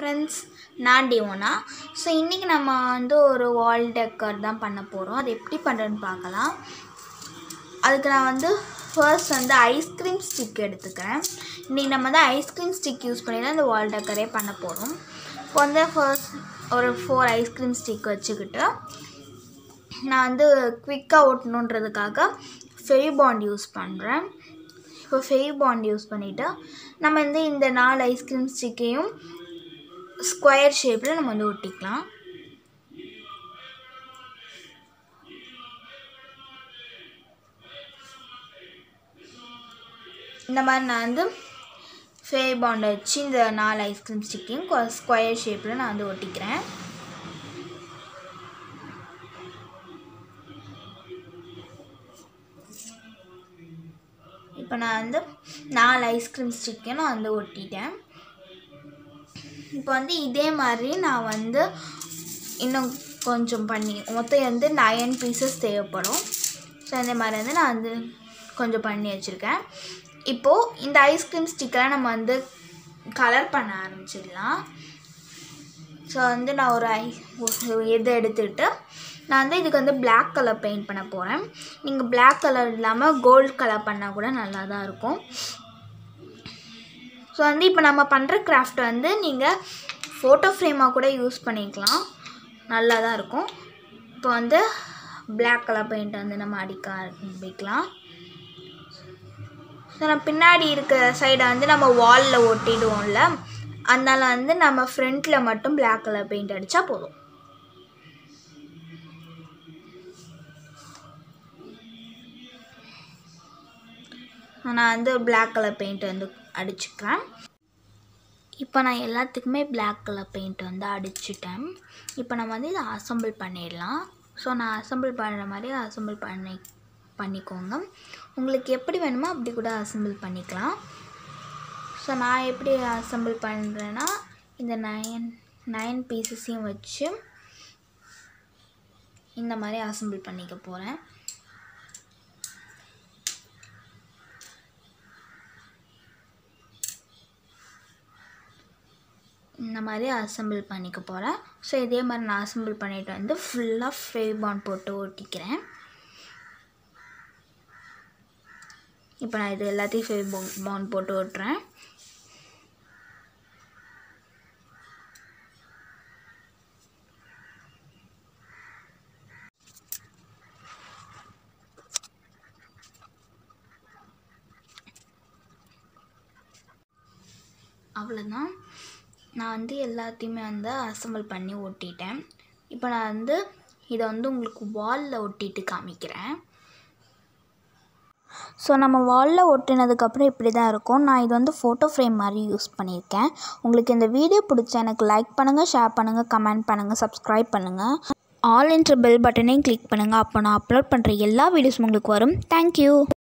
friends நான் டிவோனா so இன்றைக்கி நம்ம வந்து ஒரு வால் டெக்கர் தான் பண்ண போகிறோம் அது எப்படி பண்ணுறதுன்னு பார்க்கலாம் அதுக்கு நான் வந்து ஃபர்ஸ்ட் வந்து ஐஸ்கிரீம் ஸ்டிக் எடுத்துக்கிறேன் இன்றைக்கி நம்ம வந்து ஐஸ்கிரீம் ஸ்டிக் யூஸ் பண்ணி தான் இந்த வால் டெக்கரே பண்ண போகிறோம் இப்போ வந்து ஃபர்ஸ்ட் ஒரு ஃபோர் ஐஸ்கிரீம் ஸ்டிக் வச்சுக்கிட்டு நான் வந்து குவிக்காக ஓட்டணுன்றதுக்காக ஃபெவிபாண்ட் யூஸ் பண்ணுறேன் இப்போ ஃபெவிபாண்ட் யூஸ் பண்ணிவிட்டு நம்ம வந்து இந்த நாலு ஐஸ்கிரீம் ஸ்டிக்கையும் ஸ்கொயர் ஷேப்பில் நம்ம வந்து ஒட்டிக்கலாம் இந்த மாதிரி நான் வந்து ஃபேபாண்டை வச்சு இந்த நாலு ஐஸ்கிரீம் ஸ்டிக்கையும் ஸ்கொயர் ஷேப்பில் நான் வந்து ஒட்டிக்கிறேன் இப்போ நான் வந்து நாலு ஐஸ்கிரீம் ஸ்டிக்கையும் நான் வந்து ஒட்டிட்டேன் இப்போ வந்து இதே மாதிரி நான் வந்து இன்னும் கொஞ்சம் பண்ணி மொத்தம் வந்து நயன் பீசஸ் தேவைப்படும் ஸோ இந்த மாதிரி வந்து நான் வந்து கொஞ்சம் பண்ணி வச்சுருக்கேன் இப்போது இந்த ஐஸ்கிரீம் ஸ்டிக்கெலாம் நம்ம வந்து கலர் பண்ண ஆரம்பிச்சிடலாம் ஸோ வந்து நான் ஒரு ஐ ஒரு இது எடுத்துகிட்டு நான் வந்து இதுக்கு வந்து பிளாக் கலர் பெயிண்ட் பண்ண போகிறேன் நீங்கள் பிளாக் கலர் இல்லாமல் கோல்டு கலர் பண்ணால் கூட நல்லா தான் இருக்கும் ஸோ வந்து இப்போ நம்ம பண்ணுற கிராஃப்ட் வந்து நீங்கள் ஃபோட்டோ ஃப்ரேமாக கூட யூஸ் பண்ணிக்கலாம் நல்லா தான் இருக்கும் இப்போ வந்து பிளாக் கலர் பெயிண்ட் வந்து நம்ம அடிக்க ஆரம்பிக்கலாம் ஸோ நம்ம பின்னாடி இருக்க சைடை வந்து நம்ம வாலில் ஒட்டிடுவோம்ல அதனால் வந்து நம்ம ஃப்ரண்ட்டில் மட்டும் பிளாக் கலர் பெயிண்ட் அடித்தா போதும் நான் வந்து பிளாக் கலர் பெயிண்ட் வந்து அடிச்சுக்கிறேன் இப்போ நான் எல்லாத்துக்குமே பிளாக் கலர் பெயிண்ட் வந்து அடிச்சிட்டேன் இப்போ நம்ம வந்து இதை அசம்பிள் பண்ணிடலாம் ஸோ நான் அசம்பிள் பண்ணுற மாதிரி அசம்பிள் பண்ணி பண்ணிக்கோங்க உங்களுக்கு எப்படி வேணுமோ அப்படி கூட அசம்பிள் பண்ணிக்கலாம் ஸோ நான் எப்படி அசம்பிள் பண்ணுறேன்னா இந்த நயன் நயன் பீசஸையும் வச்சு இந்த மாதிரி அசம்பிள் பண்ணிக்க போகிறேன் இந்த மாதிரி அசம்பிள் பண்ணிக்க போகிறேன் ஸோ இதே மாதிரி நான் அசம்பிள் பண்ணிவிட்டு வந்து ஃபுல்லாக ஃபேபான் போட்டு ஒட்டிக்கிறேன் இப்போ நான் இது எல்லாத்தையும் ஃபேவ் பாண்ட் போட்டு ஒட்டுறேன் அவ்வளோதான் நான் வந்து எல்லாத்தையுமே வந்து அசம்பிள் பண்ணி ஒட்டிட்டேன் இப்போ நான் வந்து இதை வந்து உங்களுக்கு வாலில் ஒட்டிட்டு காமிக்கிறேன் ஸோ நம்ம வாலில் ஒட்டினதுக்கப்புறம் இப்படி தான் இருக்கும் நான் இது வந்து ஃபோட்டோ ஃப்ரேம் மாதிரி யூஸ் பண்ணியிருக்கேன் உங்களுக்கு இந்த வீடியோ பிடிச்சா எனக்கு லைக் பண்ணுங்கள் ஷேர் பண்ணுங்கள் கமெண்ட் பண்ணுங்கள் சப்ஸ்கிரைப் பண்ணுங்கள் ஆல் என்ற பெல் பட்டனையும் கிளிக் பண்ணுங்கள் அப்போ நான் அப்லோட் பண்ணுற எல்லா வீடியோஸும் உங்களுக்கு வரும் தேங்க்யூ